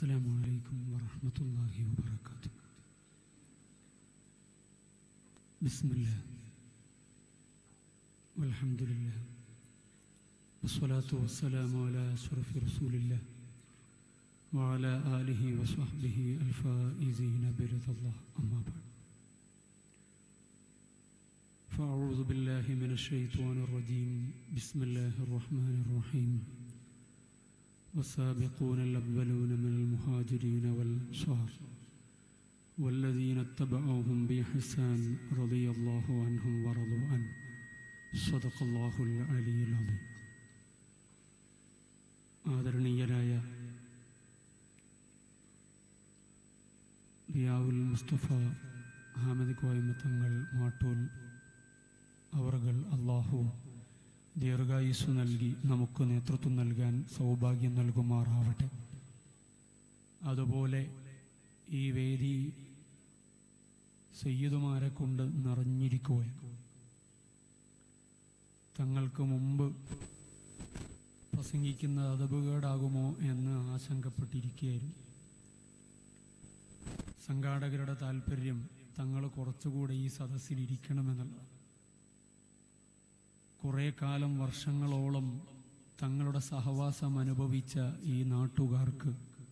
السلام عليكم ورحمة الله وبركاته بسم الله والحمد لله والصلاة والسلام على أشرف رسول الله وعلى آله وصحبه الفائزين برضا الله أما بعد فأعوذ بالله من الشيطان الرجيم بسم الله الرحمن الرحيم والسابقون الأولون من المهاجرين والأنصار والذين اتبعوهم بإحسان رضي الله عنهم ورضوا عنه صدق الله العلي العظيم ആദരണീയരായ റിയാവുൽ മുസ്തഫ ഹാമിദ് കോയമത്തങ്ങൾ മാട്ടൂൽ അവർകൾ അള്ളാഹു ദീർഘായുസ് നൽകി നമുക്ക് നേതൃത്വം നൽകാൻ സൗഭാഗ്യം നൽകുമാറാവട്ടെ അതുപോലെ ഈ വേദി സയ്യിദുമാരെ കൊണ്ട് നിറഞ്ഞിരിക്കുകയാണ് തങ്ങൾക്ക് മുമ്പ് പ്രസംഗിക്കുന്ന അതപകേടാകുമോ എന്ന് ആശങ്കപ്പെട്ടിരിക്കുകയായിരുന്നു സംഘാടകരുടെ താല്പര്യം തങ്ങൾ കുറച്ചുകൂടെ ഈ സദസ്സിൽ ഇരിക്കണമെന്നുള്ളതാണ് കുറെ കാലം വർഷങ്ങളോളം തങ്ങളുടെ സഹവാസം അനുഭവിച്ച ഈ നാട്ടുകാർക്ക്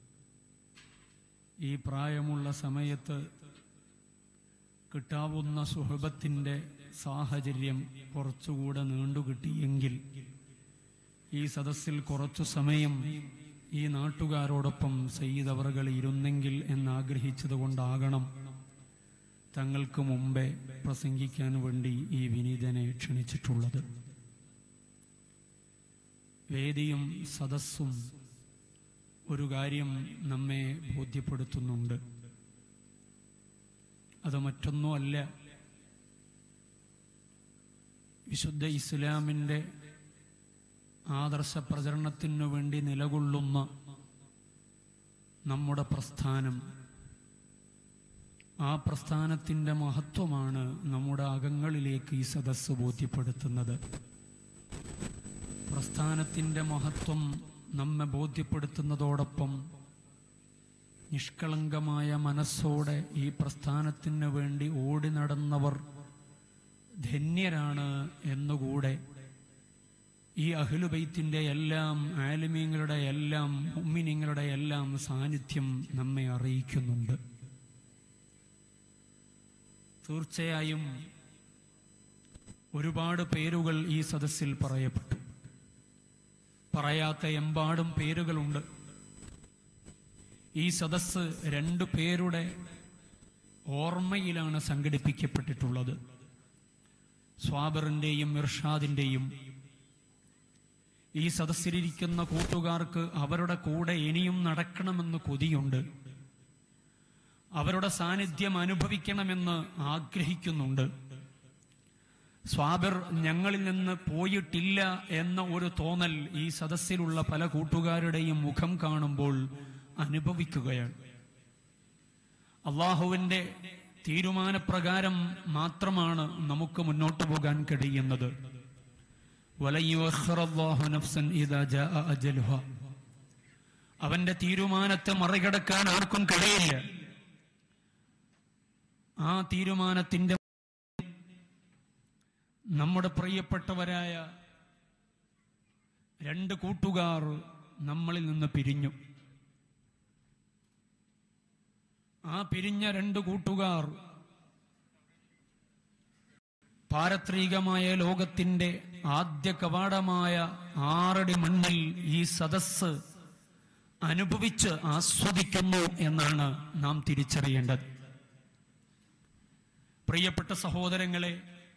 ഈ പ്രായമുള്ള സമയത്ത് കിട്ടാവുന്ന സുഹബത്തിൻ്റെ സാഹചര്യം കുറച്ചുകൂടെ നീണ്ടുകിട്ടിയെങ്കിൽ ഈ സദസ്സിൽ കുറച്ചു സമയം ഈ നാട്ടുകാരോടൊപ്പം സയ്യിദ് അവറുകൾ ഇരുന്നെങ്കിൽ എന്നാഗ്രഹിച്ചത് കൊണ്ടാകണം തങ്ങൾക്ക് മുമ്പേ പ്രസംഗിക്കാൻ വേണ്ടി ഈ വിനീതനെ ക്ഷണിച്ചിട്ടുള്ളത് വേദിയും സദസ്സും ഒരു കാര്യം നമ്മെ ബോധ്യപ്പെടുത്തുന്നുണ്ട് അത് മറ്റൊന്നുമല്ല വിശുദ്ധ ഇസ്ലാമിൻ്റെ ആദർശ പ്രചരണത്തിനു വേണ്ടി നിലകൊള്ളുന്ന നമ്മുടെ പ്രസ്ഥാനം ആ പ്രസ്ഥാനത്തിൻ്റെ മഹത്വമാണ് നമ്മുടെ അകങ്ങളിലേക്ക് ഈ സദസ്സ് ബോധ്യപ്പെടുത്തുന്നത് പ്രസ്ഥാനത്തിൻ്റെ മഹത്വം നമ്മെ ബോധ്യപ്പെടുത്തുന്നതോടൊപ്പം നിഷ്കളങ്കമായ മനസ്സോടെ ഈ പ്രസ്ഥാനത്തിന് വേണ്ടി ഓടി നടന്നവർ ധന്യരാണ് എന്നുകൂടെ ഈ അഹ്ലുബൈത്തിൻ്റെ എല്ലാം ആലിമീങ്ങളുടെ എല്ലാം ഉമ്മിനിങ്ങളുടെ എല്ലാം സാന്നിധ്യം നമ്മെ അറിയിക്കുന്നുണ്ട് തീർച്ചയായും ഒരുപാട് പേരുകൾ ഈ സദസ്സിൽ പറയപ്പെട്ടു പറയാത്ത എമ്പാടും പേരുകളുണ്ട് ഈ സദസ്സ് രണ്ടു പേരുടെ ഓർമ്മയിലാണ് സംഘടിപ്പിക്കപ്പെട്ടിട്ടുള്ളത് സ്വാബറിന്റെയും ഇർഷാദിന്റെയും ഈ സദസ്സിലിരിക്കുന്ന കൂട്ടുകാർക്ക് അവരുടെ കൂടെ ഇനിയും നടക്കണമെന്ന് കൊതിയുണ്ട് അവരുടെ സാന്നിധ്യം അനുഭവിക്കണമെന്ന് ആഗ്രഹിക്കുന്നുണ്ട് സ്വാബിർ ഞങ്ങളിൽ നിന്ന് പോയിട്ടില്ല എന്ന ഒരു തോന്നൽ ഈ സദസ്സിലുള്ള പല കൂട്ടുകാരുടെയും മുഖം കാണുമ്പോൾ അനുഭവിക്കുകയാണ് അള്ളാഹുവിന്റെ തീരുമാനപ്രകാരം മാത്രമാണ് നമുക്ക് മുന്നോട്ട് പോകാൻ കഴിയുന്നത് അവന്റെ തീരുമാനത്തെ മറികടക്കാൻ ആർക്കും കഴിയില്ല ആ തീരുമാനത്തിന്റെ നമ്മുടെ പ്രിയപ്പെട്ടവരായ രണ്ട് കൂട്ടുകാർ നമ്മളിൽ നിന്ന് പിരിഞ്ഞു ആ പിരിഞ്ഞ രണ്ട് കൂട്ടുകാർ പാരത്രികമായ ലോകത്തിന്റെ ആദ്യ കവാടമായ ആറടി മണ്ണിൽ ഈ സദസ്സ് അനുഭവിച്ച് ആസ്വദിക്കുന്നു എന്നാണ് നാം തിരിച്ചറിയേണ്ടത് പ്രിയപ്പെട്ട സഹോദരങ്ങളെ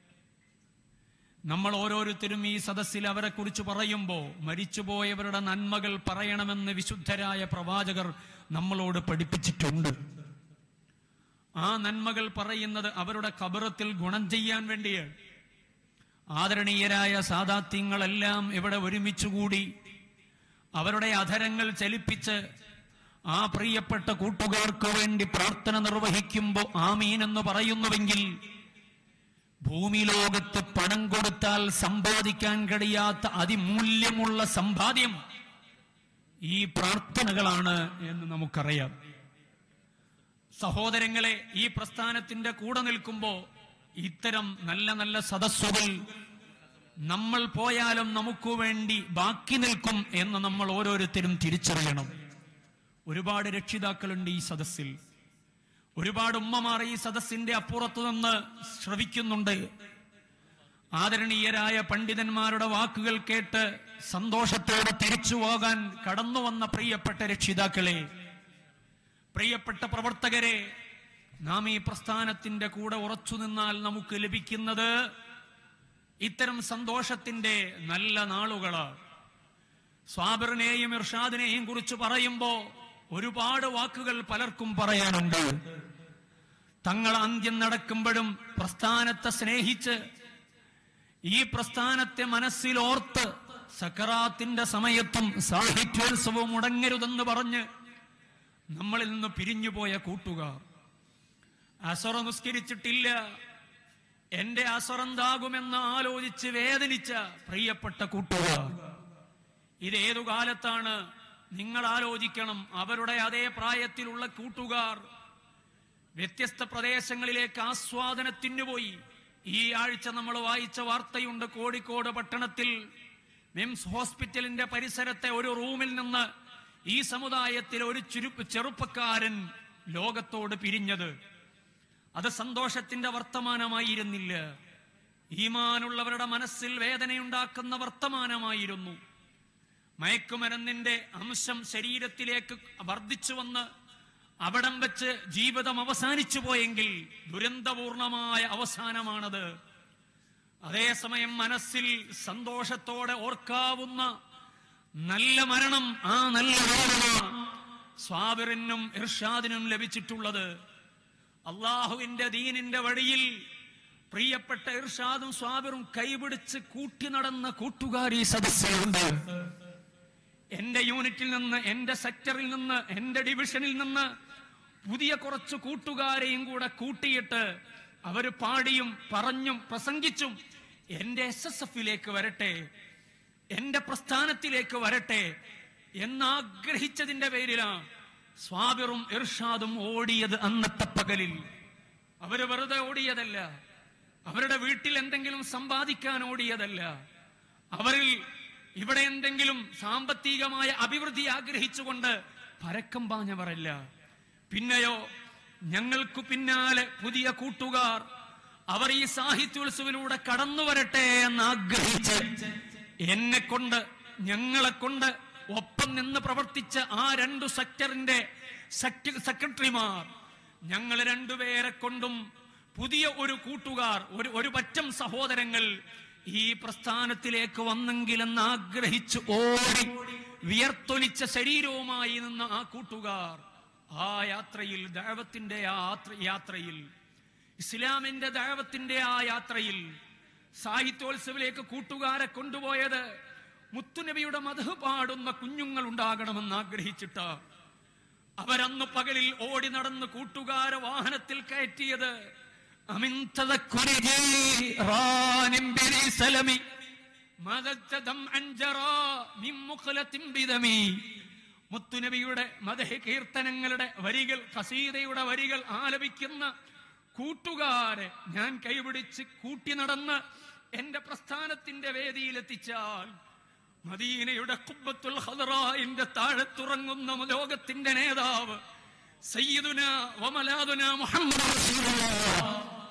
നമ്മൾ ഓരോരുത്തരും ഈ സദസ്സിൽ അവരെ കുറിച്ച് പറയുമ്പോൾ മരിച്ചുപോയവരുടെ നന്മകൾ പറയണമെന്ന് വിശുദ്ധരായ പ്രവാചകർ നമ്മളോട് പഠിപ്പിച്ചിട്ടുണ്ട് ആ നന്മകൾ പറയുന്നത് അവരുടെ കബറത്തിൽ ഗുണം ചെയ്യാൻ വേണ്ടിയാണ് ആദരണീയരായ സാദാത്യങ്ങളെല്ലാം ഇവിടെ ഒരുമിച്ചുകൂടി അവരുടെ അധരങ്ങൾ ചലിപ്പിച്ച് ആ പ്രിയപ്പെട്ട കൂട്ടുകാർക്ക് വേണ്ടി പ്രാർത്ഥന നിർവഹിക്കുമ്പോൾ ആമീൻ എന്ന് പറയുന്നുവെങ്കിൽ ഭൂമി ലോകത്ത് പണം കൊടുത്താൽ സമ്പാദിക്കാൻ കഴിയാത്ത അതിമൂല്യമുള്ള സമ്പാദ്യം ഈ പ്രാർത്ഥനകളാണ് എന്ന് നമുക്കറിയാം സഹോദരങ്ങളെ ഈ പ്രസ്ഥാനത്തിന്റെ കൂടെ നിൽക്കുമ്പോ ഇത്തരം നല്ല നല്ല സദസ്സുകൾ നമ്മൾ പോയാലും നമുക്ക് വേണ്ടി ബാക്കി നിൽക്കും എന്ന് നമ്മൾ ഓരോരുത്തരും തിരിച്ചറിയണം ഒരുപാട് രക്ഷിതാക്കളുണ്ട് ഈ സദസ്സിൽ ഒരുപാട് ഉമ്മമാർ ഈ സദസ്സിന്റെ അപ്പുറത്തു നിന്ന് ശ്രവിക്കുന്നുണ്ട് ആദരണീയരായ പണ്ഡിതന്മാരുടെ വാക്കുകൾ കേട്ട് സന്തോഷത്തോടെ തിരിച്ചു പോകാൻ കടന്നു വന്ന പ്രിയപ്പെട്ട രക്ഷിതാക്കളെ പ്രിയപ്പെട്ട പ്രവർത്തകരെ നാം ഈ പ്രസ്ഥാനത്തിന്റെ കൂടെ ഉറച്ചു നിന്നാൽ നമുക്ക് ലഭിക്കുന്നത് ഇത്തരം സന്തോഷത്തിന്റെ നല്ല നാളുകളാണ് സ്വാബിറിനെയും ഇർഷാദിനെയും കുറിച്ച് പറയുമ്പോ ഒരുപാട് വാക്കുകൾ പലർക്കും പറയാനുണ്ട് തങ്ങൾ അന്ത്യം നടക്കുമ്പോഴും പ്രസ്ഥാനത്തെ സ്നേഹിച്ച് ഈ പ്രസ്ഥാനത്തെ മനസ്സിലോർത്ത് സക്കറാത്തിന്റെ സമയത്തും സാഹിത്യോത്സവവും മുടങ്ങരുതെന്ന് പറഞ്ഞ് നമ്മളിൽ നിന്ന് പിരിഞ്ഞുപോയ കൂട്ടുകാർ അസറ നിസ്കരിച്ചിട്ടില്ല എന്റെ അസറന്താകുമെന്ന് ആലോചിച്ച് വേദനിച്ച പ്രിയപ്പെട്ട കൂട്ടുകാർ ഇതേതു കാലത്താണ് നിങ്ങൾ ആലോചിക്കണം അവരുടെ അതേ പ്രായത്തിലുള്ള കൂട്ടുകാർ വ്യത്യസ്ത പ്രദേശങ്ങളിലേക്ക് ആസ്വാദനത്തിന് പോയി ഈ ആഴ്ച നമ്മൾ വായിച്ച വാർത്തയുണ്ട് കോഴിക്കോട് പട്ടണത്തിൽ മിംസ് ഹോസ്പിറ്റലിന്റെ പരിസരത്തെ ഒരു റൂമിൽ നിന്ന് ഈ സമുദായത്തിൽ ഒരു ചുരുപ്പ് ചെറുപ്പക്കാരൻ ലോകത്തോട് പിരിഞ്ഞത് അത് സന്തോഷത്തിന്റെ വർത്തമാനമായിരുന്നില്ല ഈമാനുള്ളവരുടെ മനസ്സിൽ വേദനയുണ്ടാക്കുന്ന വർത്തമാനമായിരുന്നു മയക്കുമരുന്നിന്റെ അംശം ശരീരത്തിലേക്ക് വർദ്ധിച്ചു വന്ന് അവിടം വെച്ച് ജീവിതം അവസാനിച്ചു പോയെങ്കിൽ ദുരന്തപൂർണമായ അവസാനമാണത് അതേസമയം മനസ്സിൽ സന്തോഷത്തോടെ ഓർക്കാവുന്ന നല്ല മരണം ആ നല്ല മരണമാണ് സ്വാബിറിനും ഇർഷാദിനും ലഭിച്ചിട്ടുള്ളത് അള്ളാഹുവിന്റെ ദീനിന്റെ വഴിയിൽ പ്രിയപ്പെട്ട ഇർഷാദും സ്വാബിറും കൈപിടിച്ച് കൂട്ടി നടന്ന കൂട്ടുകാരി സദസ്സുണ്ട് എന്റെ യൂണിറ്റിൽ നിന്ന് എന്റെ സെക്ടറിൽ നിന്ന് എന്റെ ഡിവിഷനിൽ നിന്ന് പുതിയ കുറച്ച് കൂട്ടുകാരെയും കൂടെ കൂട്ടിയിട്ട് അവര് പാടിയും പറഞ്ഞും പ്രസംഗിച്ചും എന്റെ എസ് എസ് എഫിലേക്ക് വരട്ടെ എന്റെ പ്രസ്ഥാനത്തിലേക്ക് വരട്ടെ എന്നാഗ്രഹിച്ചതിന്റെ പേരിലാണ് സ്വാബിറും ഇർഷാദും ഓടിയത് അന്നത്തെ പകലിൽ അവര് വെറുതെ ഓടിയതല്ല അവരുടെ വീട്ടിൽ എന്തെങ്കിലും സമ്പാദിക്കാൻ ഓടിയതല്ല അവരിൽ ഇവിടെ എന്തെങ്കിലും സാമ്പത്തികമായ അഭിവൃദ്ധി ആഗ്രഹിച്ചുകൊണ്ട് പരക്കം പാഞ്ഞവരല്ല പിന്നെയോ ഞങ്ങൾക്ക് പിന്നാലെ പുതിയ കൂട്ടുകാർ അവർ ഈ സാഹിത്യോത്സവിലൂടെ കടന്നു വരട്ടെ എന്ന് ആഗ്രഹിച്ച് എന്നെ കൊണ്ട് ഞങ്ങളെ കൊണ്ട് ഒപ്പം നിന്ന് പ്രവർത്തിച്ച ആ രണ്ടു സെക്ടറിന്റെ സെക്ര- സെക്രട്ടറിമാർ ഞങ്ങൾ രണ്ടുപേരെ കൊണ്ടും പുതിയ ഒരു കൂട്ടുകാർ ഒരു ഒരു പറ്റം സഹോദരങ്ങൾ ഈ പ്രസ്ഥാനത്തിലേക്ക് വന്നെങ്കിലെന്ന് ആഗ്രഹിച്ച് ഓടി വിയർത്തൊലിച്ച ശരീരവുമായി നിന്ന ആ കൂട്ടുകാർ ആ യാത്രയിൽ ദൈവത്തിന്റെ ആ യാത്ര- യാത്രയിൽ ഇസ്ലാമിന്റെ ദൈവത്തിന്റെ ആ യാത്രയിൽ സാഹിത്യോത്സവിലേക്ക് കൂട്ടുകാരെ കൊണ്ടുപോയത് മുത്തുനബിയുടെ മധു പാടുന്ന കുഞ്ഞുങ്ങൾ ഉണ്ടാകണമെന്ന് ആഗ്രഹിച്ചിട്ട് അവരന്ന് പകലിൽ ഓടി നടന്ന് കൂട്ടുകാരെ വാഹനത്തിൽ കയറ്റിയത് അമിൻ തദക്കുരി ജീറാനിൻ ബിരി സലമി മദത്തദം അൻജറാ മിൻ മുഖലത്തിൻ ബിദമി മുത്തുനബിയുടെ മദഹ കീർത്തനങ്ങളുടെ വരികൾ ഖസീദയുടെ വരികൾ ആലപിക്കുന്ന കൂട്ടുകാരെ ഞാൻ കൈപിടിച്ച് കൂട്ടി നടന്ന് എന്റെ പ്രസ്ഥാനത്തിന്റെ വേദിയിലെത്തിച്ചാൽ മദീനയുടെ കുബ്ബത്തുൽ ഹദറായിന്റെ താഴത്തുറങ്ങുന്ന ലോകത്തിന്റെ നേതാവ് സയ്യിദുന വമലാദുന മുഹമ്മദ് റസൂലുള്ളാഹ്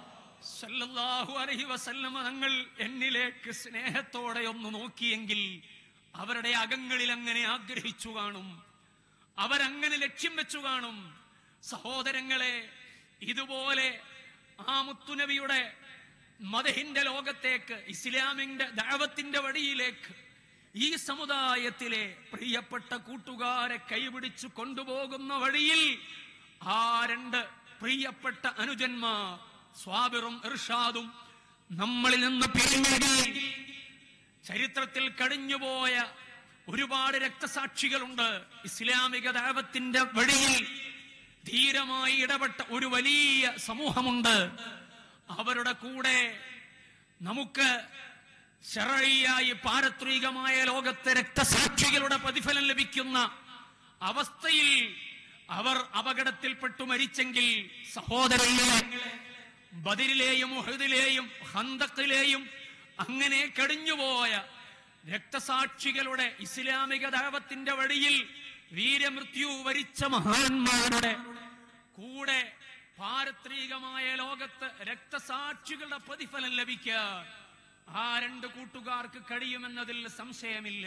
സല്ലല്ലാഹു അലൈഹി വസല്ലമ തങ്ങൾ എന്നിലേക്ക് സ്നേഹത്തോടെ ഒന്ന് നോക്കിയെങ്കിൽ അവരുടെ അകങ്ങളിൽ അങ്ങനെ ആഗ്രഹിച്ചു കാണും അവരങ്ങനെ ലക്ഷ്യം വെച്ചു കാണും സഹോദരങ്ങളെ ഇതുപോലെ ആ മുത്തുനബിയുടെ മതഹിന്റെ ലോകത്തേക്ക് ഇസ്ലാമിന്റെ ദൈവത്തിന്റെ വഴിയിലേക്ക് ഈ സമുദായത്തിലെ പ്രിയപ്പെട്ട കൂട്ടുകാരെ കൈപിടിച്ചു കൊണ്ടുപോകുന്ന വഴിയിൽ ആ രണ്ട് പ്രിയപ്പെട്ട അനുജന്മാർ സ്വാബിറും ഇർഷാദും നമ്മളിൽ നിന്ന് പിരിഞ്ഞടി ചരിത്രത്തിൽ കഴിഞ്ഞുപോയ ഒരുപാട് രക്തസാക്ഷികളുണ്ട് ഇസ്ലാമിക ദൈവത്തിന്റെ വഴിയിൽ ധീരമായി ഇടപെട്ട ഒരു വലിയ സമൂഹമുണ്ട് അവരുടെ കൂടെ നമുക്ക് ശരഴിയായി പാരത്രികമായ ലോകത്തെ രക്തസാക്ഷികളുടെ പ്രതിഫലം ലഭിക്കുന്ന അവസ്ഥയിൽ അവർ അപകടത്തിൽപ്പെട്ടു മരിച്ചെങ്കിൽ സഹോദരങ്ങളെ ബദിരിലെയും ഉഹദിലെയും ഹന്തക്കിലെയും അങ്ങനെ കടിഞ്ഞുപോയ രക്തസാക്ഷികളുടെ ഇസ്ലാമിക ദൈവത്തിന്റെ വഴിയിൽ വീരമൃത്യു വരിച്ച മഹാന്മാരുടെ കൂടെ പാരത്രികമായ ലോകത്ത് രക്തസാക്ഷികളുടെ പ്രതിഫലം ലഭിക്കാൻ ആ രണ്ട് കൂട്ടുകാർക്ക് കഴിയുമെന്നതിൽ സംശയമില്ല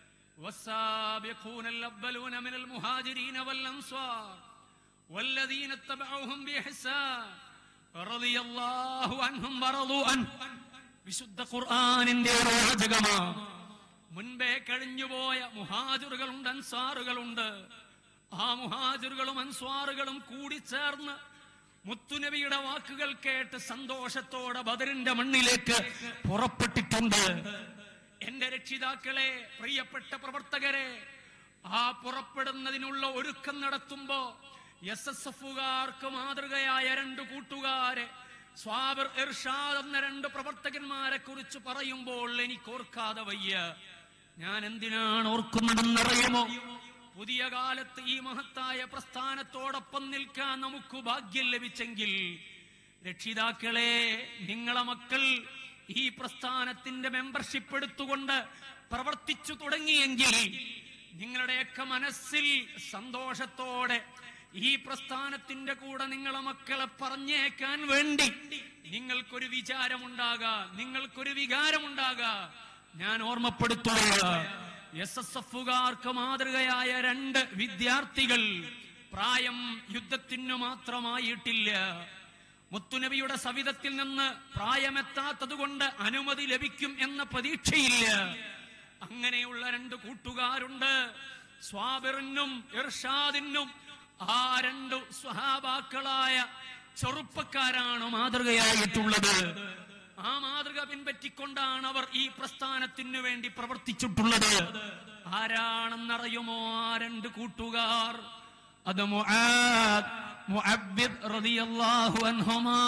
والسابقون الأولون من المهاجرين والأنصار والذين اتبعوهم بإحسان رضي الله عنهم ورضوا عنه വിശുദ്ധ ഖുർആാനിന്റെ ഒരു വാചകമാണ് മുൻപേ കഴിഞ്ഞുപോയ മുഹാജുറുകളുണ്ട് അൻസാറുകളുണ്ട് ആ മുഹാജുറുകളും അൻസ്വാറുകളും കൂടി ചേർന്ന് മുത്തുനബിയുടെ വാക്കുകൾ കേട്ട് സന്തോഷത്തോടെ ബദറിന്റെ മണ്ണിലേക്ക് പുറപ്പെട്ടിട്ടുണ്ട് എന്റെ രക്ഷിതാക്കളെ പ്രിയപ്പെട്ട പ്രവർത്തകരെ ആ പുറപ്പെടുന്നതിനുള്ള ഒരുക്കം നടത്തുമ്പോ എസ് എസ് എഫുകാർക്ക് മാതൃകയായ രണ്ട് കൂട്ടുകാരെ സ്വാബർ ഇർഷാദ് എന്ന രണ്ട് പ്രവർത്തകന്മാരെ കുറിച്ച് പറയുമ്പോൾ എനിക്ക് ഓർക്കാതെ വയ്യ ഞാൻ എന്തിനാണ് ഓർക്കുന്നതെന്നറിയുമോ പുതിയ കാലത്ത് ഈ മഹത്തായ പ്രസ്ഥാനത്തോടൊപ്പം നിൽക്കാൻ നമുക്ക് ഭാഗ്യം ലഭിച്ചെങ്കിൽ രക്ഷിതാക്കളെ നിങ്ങളെ മക്കൾ ഈ പ്രസ്ഥാനത്തിന്റെ മെമ്പർഷിപ്പ് എടുത്തുകൊണ്ട് പ്രവർത്തിച്ചു തുടങ്ങിയെങ്കിൽ നിങ്ങളുടെയൊക്കെ മനസ്സിൽ സന്തോഷത്തോടെ ഈ പ്രസ്ഥാനത്തിന്റെ കൂടെ നിങ്ങളെ മക്കളെ പറഞ്ഞേക്കാൻ വേണ്ടി നിങ്ങൾക്കൊരു വിചാരമുണ്ടാകാ നിങ്ങൾക്കൊരു വികാരമുണ്ടാകാ ഞാൻ ഓർമ്മപ്പെടുത്തുക എസ് എസ് എഫുകാർക്ക് മാതൃകയായ രണ്ട് വിദ്യാർത്ഥികൾ പ്രായം യുദ്ധത്തിനു മാത്രമായിട്ടില്ല മുത്തുനബിയുടെ സവിധത്തിൽ നിന്ന് പ്രായമെത്താത്തത് കൊണ്ട് അനുമതി ലഭിക്കും എന്ന പ്രതീക്ഷയില്ല അങ്ങനെയുള്ള രണ്ട് കൂട്ടുകാരുണ്ട് സ്വാബിറിനും ഇർഷാദിനും ആ രണ്ട് സ്വഹാബാക്കളായ ചെറുപ്പക്കാരാണ് മാതൃകയായിട്ടുള്ളത് ആ മാതൃക പിൻപറ്റിക്കൊണ്ടാണ് അവർ ഈ പ്രസ്ഥാനത്തിനു വേണ്ടി പ്രവർത്തിച്ചിട്ടുള്ളത് ആരാണെന്നറിയുമോ ആ രണ്ട് കൂട്ടുകാർ അത് മുആദ് മുഅബ്ബിദ് റളിയല്ലാഹു അൻഹുമാ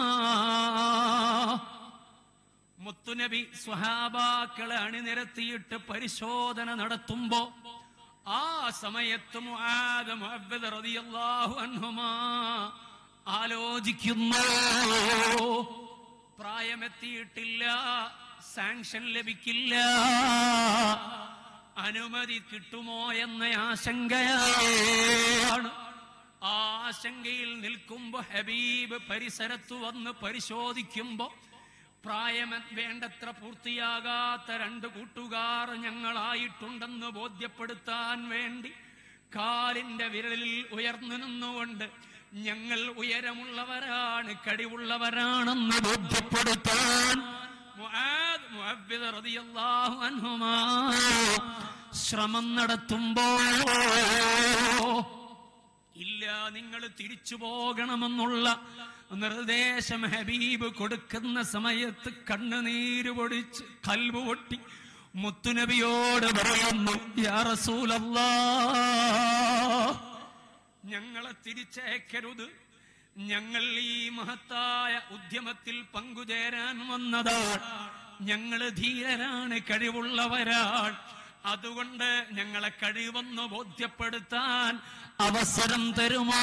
മുത്തുനബി സ്വഹാബാക്കളെ അണിനിരത്തിയിട്ട് പരിശോധന നടത്തുമ്പോ ആ സമയത്ത് മുആദ് മുഅബ്ബിദ് റളിയല്ലാഹു അൻഹുമാ ആലോചിക്കുന്നു പ്രായമെത്തിയിട്ടില്ല സാങ്ഷൻ ലഭിക്കില്ല അനുമതി കിട്ടുമോ എന്ന ആശങ്കയാണ് ആ ആശങ്കയിൽ നിൽക്കുമ്പോ ഹബീബ് പരിസരത്തു വന്ന് പരിശോധിക്കുമ്പോ പ്രായം വേണ്ടത്ര പൂർത്തിയാകാത്ത രണ്ട് കൂട്ടുകാർ ഞങ്ങളായിട്ടുണ്ടെന്ന് ബോധ്യപ്പെടുത്താൻ വേണ്ടി കാലിന്റെ വിരലിൽ ഉയർന്നു നിന്നുകൊണ്ട് ഞങ്ങൾ ഉയരമുള്ളവരാണ് കഴിവുള്ളവരാണെന്ന് ബോധ്യപ്പെടുത്താൻ മുആദ് മുഅബ്ബിദ് റളിയല്ലാഹു അൻഹുമാ ശ്രമം നടത്തുമ്പോ ഇല്ല നിങ്ങൾ തിരിച്ചു പോകണമെന്നുള്ള നിർദ്ദേശം ഹബീബ് കൊടുക്കുന്ന സമയത്ത് കണ്ണുനീര് പൊടിച്ച് കൽബ് പൊട്ടി മുത്തുനബിയോട് പറയുന്നു യാ റസൂലല്ലാ ഞങ്ങളെ തിരിച്ചയക്കരുത് ഞങ്ങൾ ഈ മഹത്തായ ഉദ്യമത്തിൽ പങ്കുചേരാൻ വന്നതാണ് ഞങ്ങൾ ധീരരാണ് കഴിവുള്ളവരാണ് അതുകൊണ്ട് ഞങ്ങളെ കഴിവെന്ന് ബോധ്യപ്പെടുത്താൻ അവസരം തരുമോ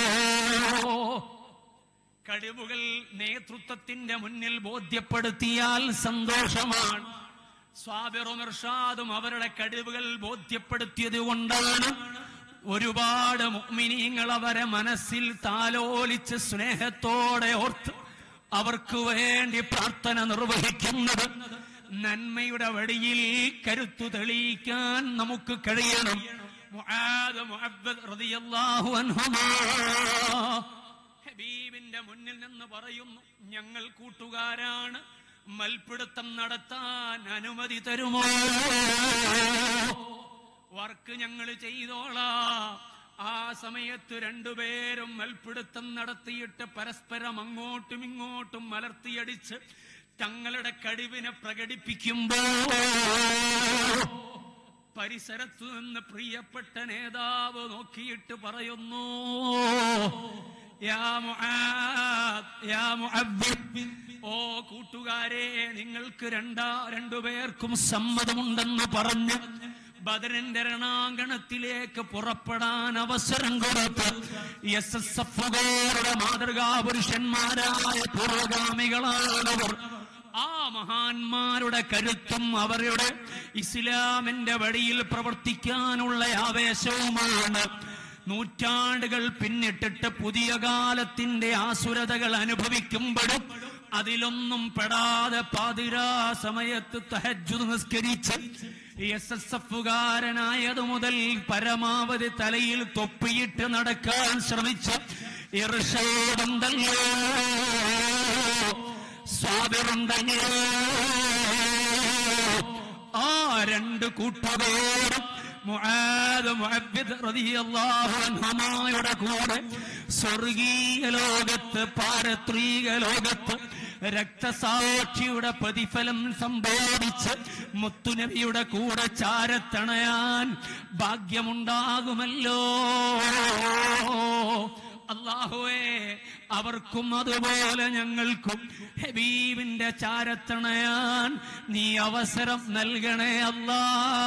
കഴിവുകൾ നേതൃത്വത്തിന്റെ മുന്നിൽ ബോധ്യപ്പെടുത്തിയാൽ സന്തോഷമാണ് സ്വാബിറും ഇർഷാദും അവരുടെ കഴിവുകൾ ബോധ്യപ്പെടുത്തിയത് കൊണ്ടാണ് ഒരുപാട് മുഅ്മിനീങ്ങൾ അവരെ മനസ്സിൽ താലോലിച്ച് സ്നേഹത്തോടെ ഓർത്ത് അവർക്ക് വേണ്ടി പ്രാർത്ഥന നിർവഹിക്കുന്നത് നന്മയുടെ വഴിയിൽ കരുത്തു തെളിയിക്കാൻ നമുക്ക് കഴിയണം മുആദ് മുഅബ്ബദ് റളിയല്ലാഹു അൻഹുമാ ഹബീബിന്റെ മുന്നിൽ നിന്ന് പറയുന്നു ഞങ്ങൾ കൂട്ടുകാരാണ് മൽപിടുത്തം നടത്താൻ അനുമതി തരുമോ വർക്ക് ഞങ്ങൾ ചെയ്തോളാം ആ സമയത്ത് രണ്ടുപേരും മൽപിടുത്തം നടത്തിയിട്ട് പരസ്പരം അങ്ങോട്ടും ഇങ്ങോട്ടും മലർത്തിയടിച്ച് തങ്ങളുടെ കഴിവിനെ പ്രകടിപ്പിക്കുമ്പോ പരിസരത്തു നിന്ന് പ്രിയപ്പെട്ട നേതാവ് നോക്കിയിട്ട് പറയുന്നു യാ മുആദ്, യാ മുഅവ്വിദ്. ഓ കൂട്ടുകാരെ നിങ്ങൾക്ക് രണ്ടാ രണ്ടുപേർക്കും സമ്മതമുണ്ടെന്ന് പറഞ്ഞ് ബദറിന്റെ രണാങ്കണത്തിലേക്ക് പുറപ്പെടാൻ അവസരം കൊടുത്ത് എസ് എസ് എഫുകാരുടെ മാതൃകാ പുരുഷന്മാരായ പുരോഗാമികളാണവർ ആ മഹാന്മാരുടെ കരുത്തും അവരുടെ ഇസ്ലാമിന്റെ വഴിയിൽ പ്രവർത്തിക്കാനുള്ള ആവേശവുമാണ് നൂറ്റാണ്ടുകൾ പിന്നിട്ടിട്ട് പുതിയ കാലത്തിന്റെ ആസുരതകൾ അനുഭവിക്കുമ്പോഴും അതിലൊന്നും പെടാതെ പാതിരാ സമയത്ത് തഹജ്ജുദ് നിസ്കരിച്ച് എസ് എസ് എഫുകാരനായതു മുതൽ പരമാവധി തലയിൽ തൊപ്പിയിട്ട് നടക്കാൻ ശ്രമിച്ച ഇർഷേടുണ്ടല്ലോ സ്വാതറുണ്ടല്ലോ ആ രണ്ട് കൂട്ടുകാരും മുആദ് മുഅബ്ബിദ് റളിയല്ലാഹു അൻഹുമായുടെ കൂടെ സ്വർഗീയ ലോകത്ത് പാരത്രീക ലോകത്ത് രക്തസാക്ഷിയുടെ പ്രതിഫലം സമ്പാദിച്ച് മുത്തുനബിയുടെ കൂടെ ചാരത്തണയാൻ ഭാഗ്യമുണ്ടാകുമല്ലോ അള്ളാഹുവേ അവർക്കും അതുപോലെ ഞങ്ങൾക്കും ഹബീബിന്റെ ചാരത്തണയാൻ നീ അവസരം നൽകണേ അല്ലാ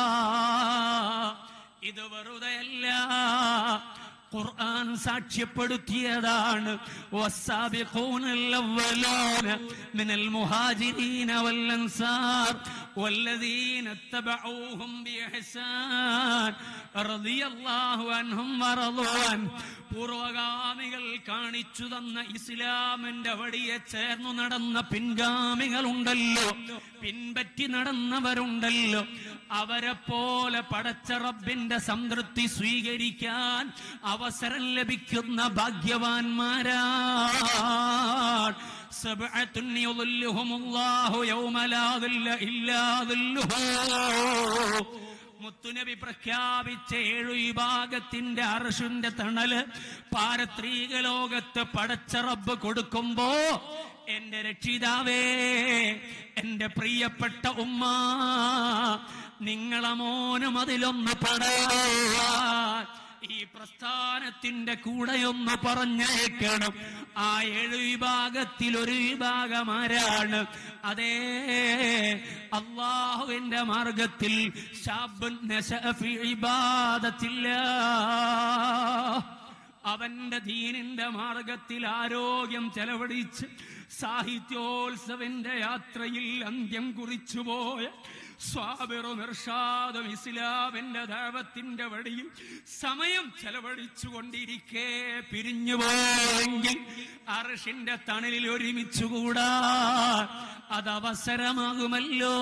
ഇത് വെറുതെയല്ല ഖുർആൻ സാക്ഷ്യപ്പെടുത്തിയതാണ് والسابقون الأولون من المهاجرين والأنصار والذين اتبعوهم بإحسان رضي الله عنهم ورضوا عنه പൂർവഗാമികൾ കാണിച്ചു തന്ന ഇസ്ലാമിന്റെ വഴിയെ ചേർന്നു നടന്ന പിൻഗാമികളുണ്ടല്ലോ പിൻപറ്റി നടന്നവരുണ്ടല്ലോ അവരെ പോലെ പടച്ച റബ്ബിന്റെ സംതൃപ്തി സ്വീകരിക്കാൻ അവസരം ലഭിക്കുന്ന ഭാഗ്യവാന്മാരാണ് سبعة يظلهم الله يوم لا ظل إلا ظله മുത്തുനബി പ്രഖ്യാപിച്ച ഏഴു വിഭാഗത്തിന്റെ അർഷുന്റെ തണല് പാരത്രീക ലോകത്ത് പടച്ച റബ്ബ് കൊടുക്കുമ്പോ എന്റെ രക്ഷിതാവേ എന്റെ പ്രിയപ്പെട്ട ഉമ്മ നിങ്ങളെ മോനും അതിലൊന്ന് പടയാൻ ഈ പ്രസ്ഥാനത്തിന്റെ കൂടെയൊന്ന് പറഞ്ഞേക്കണം ആ ഏഴ് വിഭാഗത്തിൽ ഒരു വിഭാഗം ആരാണ് അതേ അള്ളാഹുവിന്റെ മാർഗത്തിൽ ശാബുൻ നശഅ ഫി ഇബാദത്തില്ലാ അവന്റെ ദീനിന്റെ മാർഗത്തിൽ ആരോഗ്യം ചെലവഴിച്ച് സാഹിത്യോത്സവന്റെ യാത്രയിൽ അന്ത്യം കുറിച്ചുപോയ സ്വാബിറും ഇർഷാദും ഇസ്ലാമിന്റെ ദൈവത്തിന്റെ വഴിയിൽ സമയം ചെലവഴിച്ചു കൊണ്ടിരിക്കെ പിരിഞ്ഞുപോയെങ്കിൽ അർഷിന്റെ തണലിൽ ഒരുമിച്ചുകൂടാ അത് അവസരമാകുമല്ലോ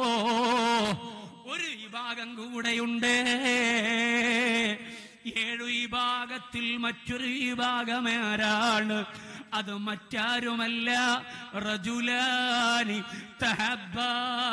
ഒരു വിഭാഗം കൂടെയുണ്ട് ഏഴു വിഭാഗത്തിൽ മറ്റൊരു വിഭാഗമാരാണ് അത് മറ്റാരുമല്ല റജുലാനി തഹബ്ബാ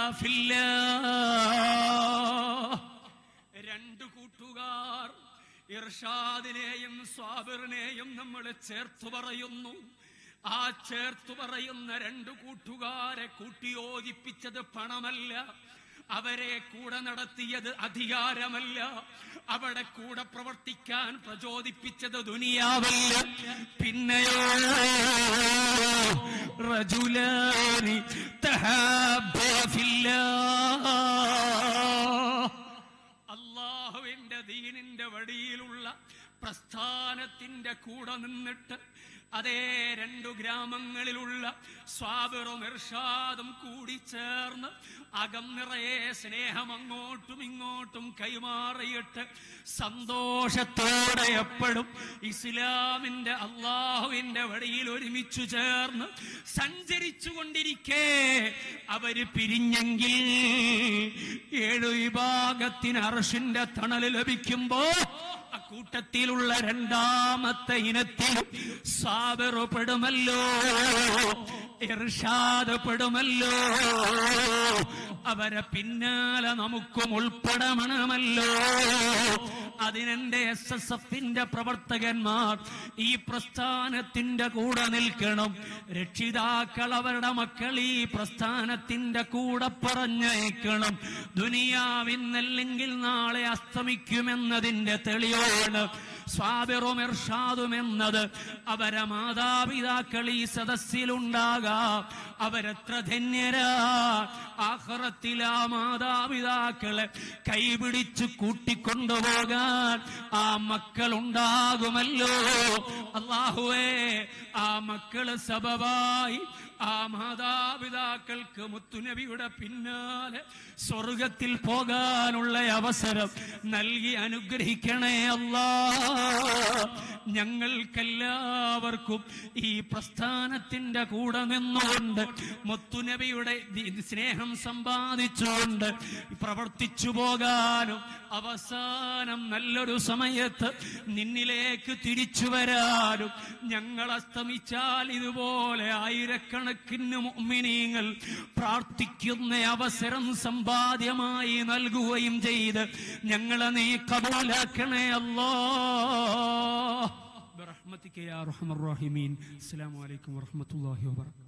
ഫില്ലാഹ്. രണ്ടു കൂട്ടുകാർ ഇർഷാദിനെയും സ്വാബിറിനെയും നമ്മൾ ചേർത്തു പറയുന്നു ആ ചേർത്തു പറയുന്ന രണ്ടു കൂട്ടുകാരെ കൂട്ടിയോജിപ്പിച്ചത് പണമല്ല അവരെ കൂടെ നടത്തിയത് അധികാരമല്ല അവിടെ കൂടെ പ്രവർത്തിക്കാൻ പ്രചോദിപ്പിച്ചത് ദുനിയാവല്ല പിന്നെയോ റജുലാനി തഹാബ്ബാ ഫില്ലാഹ്. അള്ളാഹുവിന്റെ ദീനിന്റെ വഴിയിലുള്ള പ്രസ്ഥാനത്തിന്റെ കൂടെ നിന്നിട്ട് അതേ രണ്ടു ഗ്രാമങ്ങളിലുള്ള സ്വാബിറും ഇർഷാദും കൂടി ചേർന്ന് അകം നിറയെ സ്നേഹം അങ്ങോട്ടും ഇങ്ങോട്ടും കൈമാറിയിട്ട് സന്തോഷത്തോടെ എപ്പോഴും ഇസ്ലാമിന്റെ അള്ളാഹുവിന്റെ വഴിയിൽ ഒരുമിച്ചു ചേർന്ന് സഞ്ചരിച്ചു കൊണ്ടിരിക്കേ അവര് പിരിഞ്ഞെങ്കിൽ ഏഴു വിഭാഗത്തിന് അർഷിന്റെ തണല് ലഭിക്കുമ്പോ അക്കൂട്ടത്തിലുള്ള രണ്ടാമത്തെ ഇനത്തിൽ സാബറുപെടുമല്ലോ ഇർഷാദപ്പെടുമല്ലോ അവരെ പിന്നാലെ നമുക്കും ഉൾപ്പെടണമല്ലോ അതിനെന്റെ എസ് എസ് എഫിന്റെ പ്രവർത്തകന്മാർ ഈ പ്രസ്ഥാനത്തിന്റെ കൂടെ നിൽക്കണം രക്ഷിതാക്കൾ അവരുടെ മക്കൾ ഈ പ്രസ്ഥാനത്തിന്റെ കൂടെ പറഞ്ഞയക്കണം ദുനിയാവിന്നല്ലെങ്കിൽ നാളെ അസ്തമിക്കുമെന്നതിന്റെ തെളിവാണ് സ്വാബിറും ഇർഷാദും എന്നത് അവരെ മാതാപിതാക്കൾ ഈ സദസ്സിലുണ്ടാകാം അവരെത്ര ധന്യരാ ആഹ്റത്തിൽ ആ മാതാപിതാക്കളെ കൈപിടിച്ച് കൂട്ടിക്കൊണ്ടുപോകാൻ ആ മക്കൾ ഉണ്ടാകുമല്ലോ അള്ളാഹുവേ ആ മക്കള് സബബായി ആ മാതാപിതാക്കൾക്ക് മുത്തുനബിയുടെ പിന്നാലെ സ്വർഗത്തിൽ പോകാനുള്ള അവസരം നൽകി അനുഗ്രഹിക്കണേ അല്ലാ ഞങ്ങൾക്കെല്ലാവർക്കും ഈ പ്രസ്ഥാനത്തിന്റെ കൂടെ നിന്നുകൊണ്ട് മുത്തുനബിയുടെ ദി- സ്നേഹം സമ്പാദിച്ചുകൊണ്ട് പ്രവർത്തിച്ചു പോകാനും അവസാനം നല്ലൊരു സമയത്ത് നിന്നിലേക്ക് തിരിച്ചു വരാനും ഞങ്ങൾ അസ്തമിച്ചാൽ ഇതുപോലെ ആയിരക്കണക്കിന് മുഅ്മിനീങ്ങൾ പ്രാർത്ഥിക്കുന്ന അവസരം സമ്പാദ്യമായി നൽകുകയും ചെയ്ത് ഞങ്ങളെ നീ കബൂലാക്കണേ അല്ലോ برحمتك يا ارحم الراحمين السلام عليكم ورحمه الله وبركاته